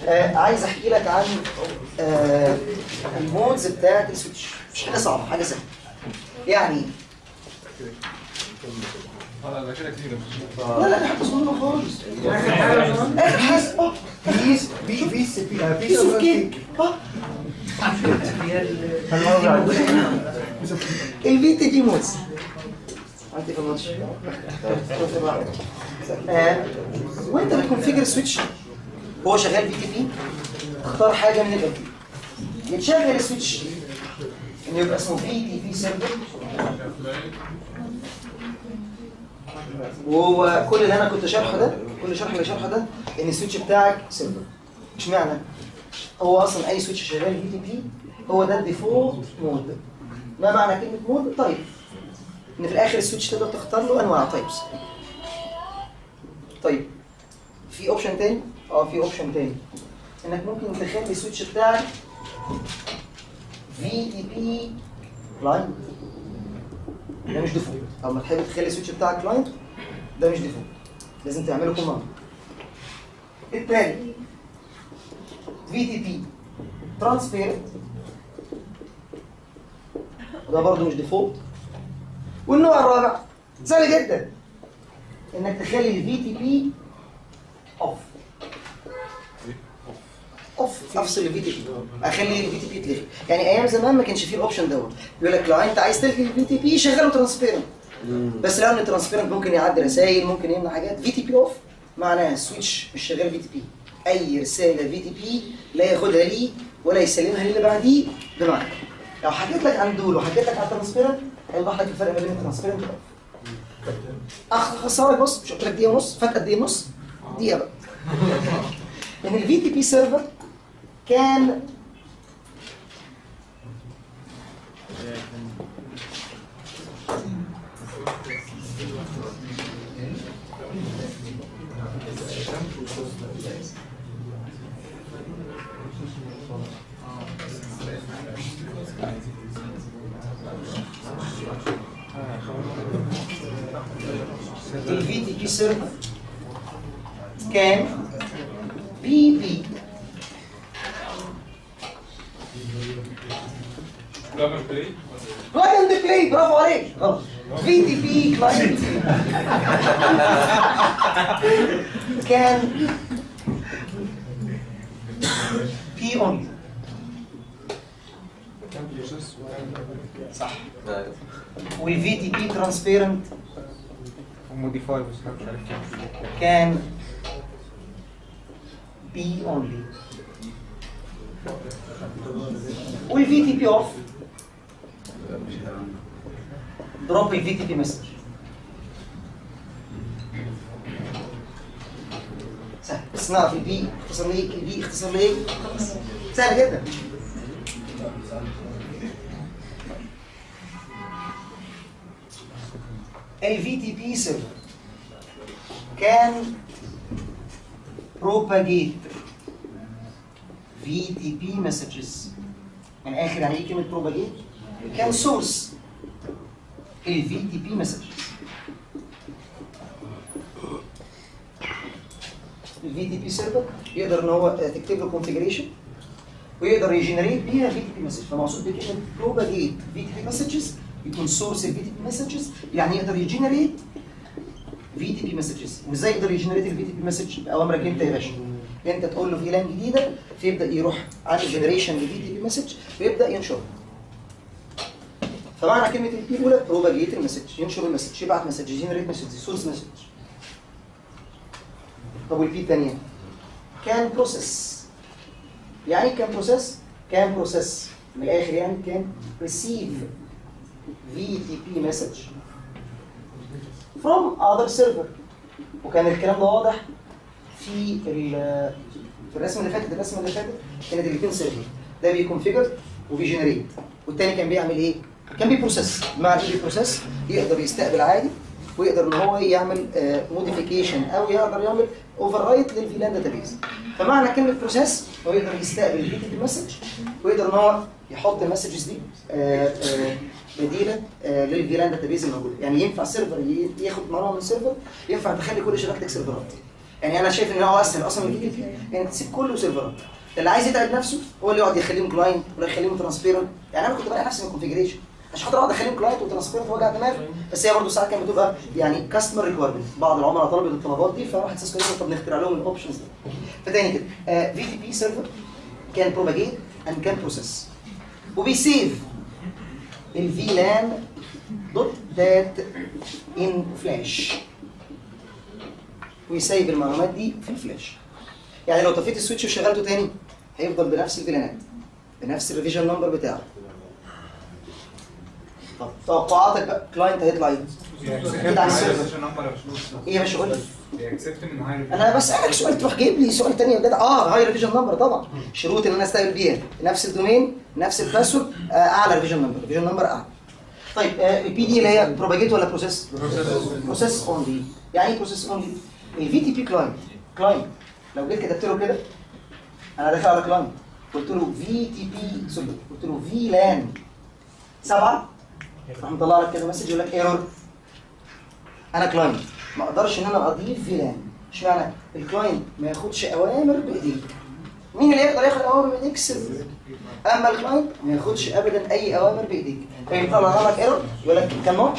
آه عايز احكي لك عن آه المودز بتاعت السويتش مش حاجه صعبه حاجه سهله يعني اه ده كده كتير لا لا دي حاجه صغيره خالص اخر حاجه اه بيس بي بيس بي آه، بيس اوف كيك اه الفي تي دي مودز عندي في الماتش آه، وانت بتكونفيجر سويتش هو شغال في تي بي اختار حاجه من الاتي يتشغل السويتش انه يبقى اسمه في تي بي سيرفر وهو كل اللي انا كنت شرحه ده كل شرح اللي شرحه ده ان السويتش بتاعك سيرفر اشمعنى هو اصلا اي سويتش شغال في تي بي هو ده الديفولت مود ما معنى كلمه مود طيب ان في الاخر السويتش تقدر تختار له انواع تايبس طيب في اوبشن تاني اه في اوبشن تاني انك ممكن تخلي السويتش بتاعك في تي بي كلاينت ده مش ديفولت او ما تحب تخلي السويتش بتاعك كلاينت ده مش ديفولت لازم تعمله كوماند التاني في تي بي ترانسبيرنت وده برضه مش ديفولت والنوع الرابع سهل جدا انك تخلي الفي تي بي اوف اوف افصل الفي تي بي اخلي الفي تي بي يتلغي يعني ايام زمان ما كانش فيه الاوبشن دوت يقول لك لو انت عايز تلغي الفي تي بي شغله ترانسبيرنت بس لو ان ترانسبيرنت ممكن يعدي رسائل ممكن يمنع حاجات في تي بي اوف معناها السويتش مش شغال في تي بي اي رساله في تي بي لا ياخدها ليه ولا يسلمها للي بعديه بمعنى لو حكيت لك عن دول وحكيت لك عن ترانسبيرنت هيوضح لك الفرق ما بين الترانسبيرنت والاوف اختصار بص مش قلت لك دقيقه ونص فات قد ايه ونص دقيقه بقى ان الفي تي بي سيرفر كان الفي تي بي سيرفر كان بي بي بلوجر بلاي بلاج اند بلاي برافو عليك غلط في تي بي كلاينت كان بي اونلي صح والفي تي بي ترانسبيرنت وموديفاي بس أنا مش عارف كام. كان بي اونلي والفي تي بي اوف دروب الفي تي بي مسج سهل بس نعرف البي اختصر ليه البي اختصر ليه خلاص. سهل جدا الفي تي بي سيرفر كان propagate VTP messages من الاخر يعني ايه كلمه propagate كان source ال VTP messages ال VTP سيرفر يقدر ان هو تكتب له configuration ويقدر يجنريت بيها VTP message فمقصود بكلمه propagate VTP messages يكون source ال VTP messages يعني يقدر يجنريت في تي بي مسجز وازاي يقدر يجنريت الفي تي بي مسج باوامرك انت يا باشا انت تقول له في لان جديده فيبدا يروح عامل جنريشن لفي تي بي مسج ويبدا ينشرها فمعنى كلمه البي الاولى بروباجيت المسج ينشر المسج يبعت مسج جنريت مسج سورس مسج طب والبي الثانيه كان بروسيس يعني كان بروسيس كان بروسيس من الاخر يعني كان ريسيف في تي بي مسج from other server وكان الكلام ده واضح في ال- في الرسمه اللي فاتت الرسمه اللي فاتت كانت الاثنين سيرفر ده بيكونفيجر وبيجنريت والتاني كان بيعمل ايه؟ كان بيبروسيس مع ايه بيبروسيس يقدر يستقبل عادي ويقدر ان هو يعمل موديفيكيشن او يقدر يعمل اوفر رايت للفيلان داتابيز فمعنى كلمه بروسيس هو يقدر يستقبل الفي تي مسج ويقدر ان هو يحط المسجز دي آه، آه، بديله آه، للفيلان داتابيز الموجوده يعني ينفع سيرفر ي- ياخد معلومه من سيرفر ينفع تخلي كل شبكتك سيرفرات يعني انا شايف ان هو اسهل اصلا من الفي تي بي يعني تسيب كله سيرفرات اللي عايز يتعب نفسه هو اللي يقعد يخليهم كلاينت ولا يخليهم ترانسبيرنت يعني انا كنت بلاقي نفسي من الكونفيجريشن عشان خاطر اقعد اخليهم كلاينت وترانسبيرنت وجع دماغ بس هي برضه ساعات كانت بتبقى يعني كاستمر ريكويرمنت بعض العملاء طلبوا الطلبات دي فواحد سيسكو يقول طب نخترع لهم الاوبشنز دي فتاني كده في تي بي سيرفر كان بروباجيت اند كان بروسيس وبيسيف الفي لان دوت دات ان فلاش ويسيب المعلومات دي في الفلاش يعني لو طفيت السويتش وشغلته تاني هيفضل بنفس الفيلانات بنفس الريفيجن نمبر بتاعه طب توقعاتك بقى كلاينت هيطلع ايه؟ كده على السيرفر ايه يا باشا قول لي انا بسالك سؤال تروح جايب لي سؤال تاني يا جدع اه هاي ريفيجن نمبر طبعا شروط ان انا استقبل بيها نفس الدومين نفس الباسورد آه اعلى ريفيجن نمبر ريفيجن نمبر اعلى طيب آه البي دي اللي هي بروباجيت ولا بروسيس؟ بروسيس اونلي يعني ايه بروسيس اونلي؟ الفي تي بي كلاينت كلاينت لو جيت كتبت له كده انا داخل على كلاينت قلت له في تي بي سوري قلت له في لان سبعه راح مطلع لك كده مسج يقول لك ايرور انا كلاينت ما اقدرش ان انا اضيف فيلان اشمعنى الكلاينت ما ياخدش اوامر بايديك مين اللي يقدر ياخد اوامر بايديك السيرفر اما الكلاينت ما ياخدش ابدا اي اوامر بايديك فيطلع لك ايرور يقول لك كان نوت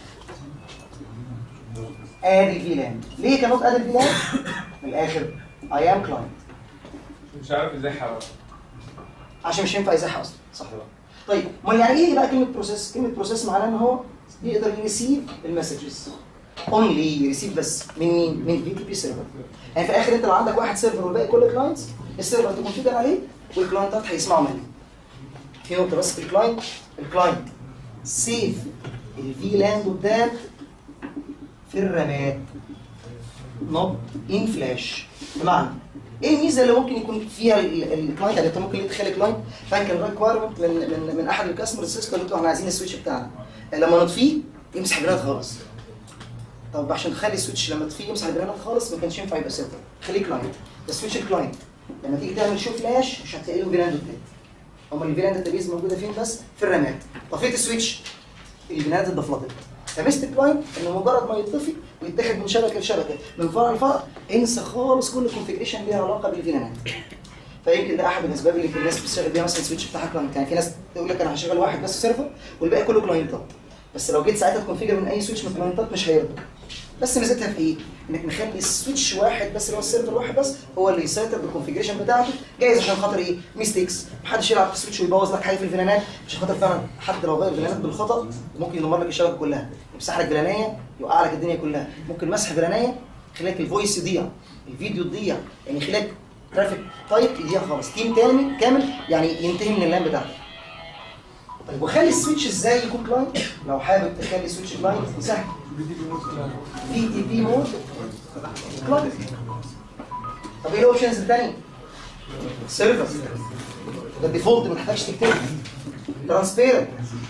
ادي الفيلان ليه كان نوت ادي الفيلان من الاخر اي ام كلاينت مش عارف ازاي حرام عشان مش ينفع يزحها اصلا صح ولا لا طيب ما يعني ايه بقى كلمه بروسيس كلمه بروسيس معناها ان هو يقدر يريسيف المسجز اونلي يريسيف بس من مين من في تي بي سيرفر يعني في الاخر انت لو عندك واحد سيرفر والباقي كله كلاينتس السيرفر تكونفيجر عليه والكلاينتات هيسمعوا منك في نقطه بس في الكلاينت الكلاينت سيف الفي لاند قدام في الرامات نوت ان فلاش بمعنى ايه الميزه اللي ممكن يكون فيها ال- الكلاينت يعني انت ممكن ليه تخلي كلاينت فان كان ريكوايرمنت من من من احد الكاستمر سيسكو اللي احنا عايزين السويتش بتاعنا لما نطفيه يمسح البيانات خالص طب عشان نخلي السويتش لما تطفيه يمسح البيانات خالص ما كانش ينفع يبقى سيرفر خليه كلاينت ده سويتش الكلاينت لما تيجي تعمل شو فلاش مش هتلاقي له فيلاند قدام امال الفيلاند داتابيز موجوده فين بس في الرامات طفيت السويتش الفيلاند اتضفلتت فمست الكلاينت انه مجرد ما يطفي ويتاخد من شبكه لشبكه من فرع لفرع انسى خالص كل كونفيجريشن ليها علاقه بالفيلانات فيمكن ده احد الاسباب اللي الناس بتشتغل بيها مثلا سويتش بتاعها كلاينت يعني في ناس تقول لك انا هشغل واحد بس سيرفر والباقي كله كلاينتات بس لو جيت ساعتها تكونفيجر من اي سويتش من الكلاينتات مش هيرضى بس ميزتها في ايه؟ انك مخلي السويتش واحد بس اللي هو السيرفر واحد بس هو اللي يسيطر بالكونفيجريشن بتاعته جايز عشان خاطر ايه؟ ميستيكس محدش يلعب في السويتش ويبوظ لك حاجه في الفيلانات عشان خاطر فعلا حد لو غير الفيلانات بالخطا ممكن يدمر لك الشبكه كلها يمسح لك فيلانيه يوقع لك الدنيا كلها ممكن مسح فيلانيه يخلي لك الفويس يضيع الفيديو يضيع يعني يخلي لك ترافيك تايب يضيع خالص تيم تاني كامل يعني ينتهي من اللان بتاعته طيب وخلي السويتش ازاي يكون كلاينت لو حابب تخلي السويتش كلاينت سهل في تي بي مود كلاينت طب ايه الاوبشنز الثانيه سيرفر ده الديفولت ما تحتاجش تكتبه ترانسبيرنت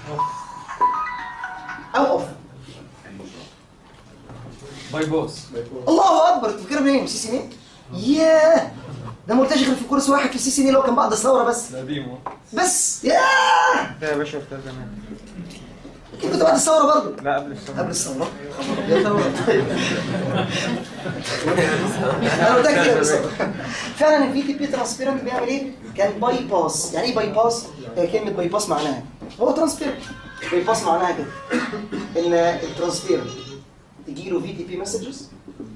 او اوف باي بوس الله اكبر انت فاكرها منين سي سي مين ياه ده مرتجي غير في كورس واحد في السي سي دي اللي هو كان بعد الثوره بس ده ديمو بس ياه ده يا باشا بتاع زمان أكيد كنت بعد الثوره برضه لا قبل السنة قبل الثوره طيب انا متاكد قبل الثوره فعلا الفي تي بي ترانسبيرنت بيعمل ايه؟ كان باي باس يعني ايه باي باس؟ كلمه باي باس معناها هو ترانسبيرنت باي باس معناها كده ان الترانسبيرنت تجي له في تي بي مسجز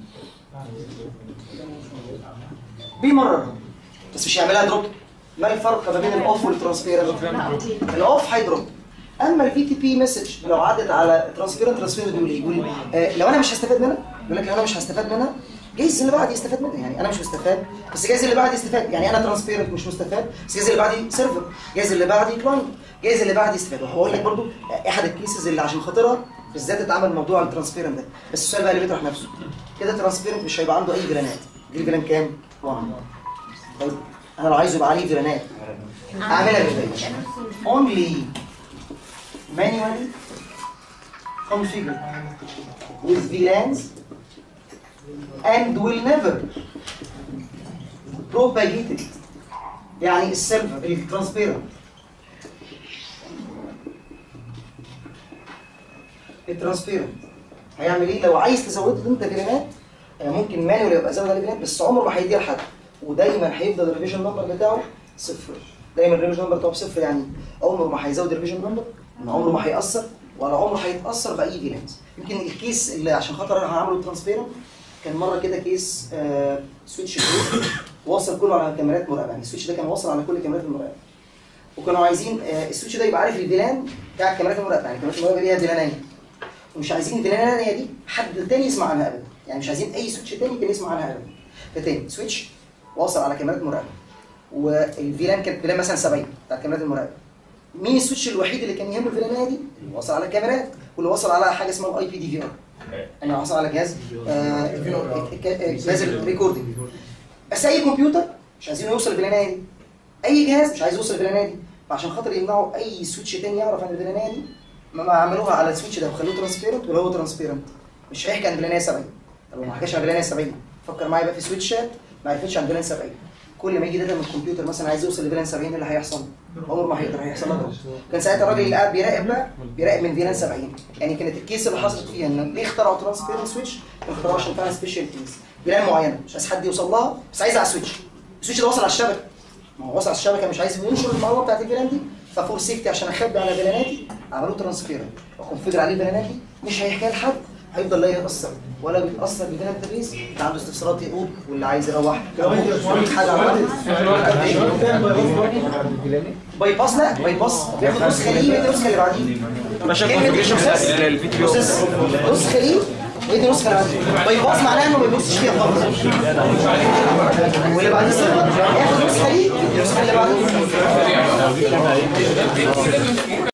بيمررها بس مش هيعملها دروب ما الفرق ما بين الاوف والترانسبيرنت؟ الاوف هيدروب اما الفي تي بي مسج لو عدت على ترانسبيرنت ترانسبيرنت بيقول ايه؟ يقول آه لو انا مش هستفاد منها يقول لك لو انا مش هستفاد منها جايز اللي بعدي يستفاد منها يعني انا مش مستفاد بس جايز اللي بعدي يستفاد يعني انا ترانسبيرنت مش مستفاد بس جايز اللي بعدي سيرفر جايز اللي بعدي كلاينت جايز اللي بعدي يستفاد وهقول لك برضو آه، احد الكيسز اللي عشان خاطرها بالذات اتعمل موضوع الترانسبيرنت ده بس السؤال بقى اللي بيطرح نفسه كده ترانسبيرنت مش هيبقى عنده اي فيلانات دي الفيلان كام؟ 1 طيب انا لو عايزه يبقى عليه فيلانات اعملها ازاي؟ only manually configure with VLANs and will never propagate it يعني السيرفر الترانسبيرنت الترانسبيرنت هيعمل ايه لو عايز تزود له انت كلمات آه، ممكن مانوال يبقى زود عليه فيلان بس عمره ما هيديها لحد ودايما هيفضل الريفيجن نمبر بتاعه صفر دايما الريفيجن نمبر بتاعه بصفر يعني عمره ما هيزود الريفيجن نمبر عمره ما هيأثر ولا عمره هيتأثر بأي فيلانس يمكن الكيس اللي عشان خاطر انا هعمله ترانسبيرنت كان مره كده كيس آه سويتش جروب واصل كله على كاميرات مراقبه يعني السويتش ده كان واصل على كل كاميرات المراقبه وكانوا عايزين آه السويتش ده يبقى عارف الفيلان بتاع الكاميرات المراقبه يعني الكاميرات المراقبه ليها فيلانيه ومش عايزين الفيلانيه دي حد تاني يسمع عنها ابدا يعني مش عايزين اي سويتش تاني كان يسمع عنها ابدا فتاني سويتش واصل على كاميرات مراقبه والفيلان كانت فيلان مثلا 70 بتاع كاميرات المراقبه مين السويتش الوحيد اللي كان يهمه الفيلانيه دي؟ اللي واصل على الكاميرات واللي واصل على حاجه اسمها الاي بي دي في ار يعني واصل على جهاز آه، جهاز الريكوردنج بس اي كمبيوتر مش عايزينه يوصل الفيلانيه دي اي جهاز مش عايز يوصل الفيلانيه دي فعشان خاطر يمنعوا اي سويتش تاني يعرف عن الفيلانيه دي ما ما عملوها على السويتش ده وخلوه ترانسبيرنت ولا هو ترانسبيرنت مش هيحكي عن الفيلانيه 70 طب لو ما حكاش عن الفيلانيه 70 فكر معايا بقى في سويتشات ما عرفتش عن الفيلان 70 كل ما يجي داتا من الكمبيوتر مثلا عايز يوصل لفيلان 70 إيه اللي هيحصل عمره ما هيقدر هيحصل له ضغط. كان ساعتها الراجل اللي قاعد بيراقب بقى بيراقب من فيلان 70 يعني كانت الكيس اللي حصلت فيها ان ليه اخترعوا ترانسبيرنت سويتش كان اخترعوا عشان فعلا سبيشال كيس فيلان معينه مش عايز حد يوصل لها بس عايز على السويتش السويتش ده وصل على الشبكه ما هو وصل على الشبكه مش عايز ينشر المعلومه بتاعت الفيلان دي ففور سيفتي عشان اخبي على فيلاناتي عملوه ترانسبيرنت وكونفيجر عليه الفيلانات دي مش هيحكيها لحد هيفضل لا يتاثر ولا بيتاثر بدايه التدريس اللي عنده استفسارات يقول واللي عايز يروح ممكن حاجه عملت باي باس لا باي باس بياخد نسخه ليه ويدي نسخه اللي بعديه باشا كلمة configuration process- بتاع الفيديو process نسخه ليه ويدي نسخه اللي بعديه باي باس معناه انه ما بيبصش فيها خالص واللي بعديه صفر ياخد نسخه ليه ويدي نسخه اللي بعديه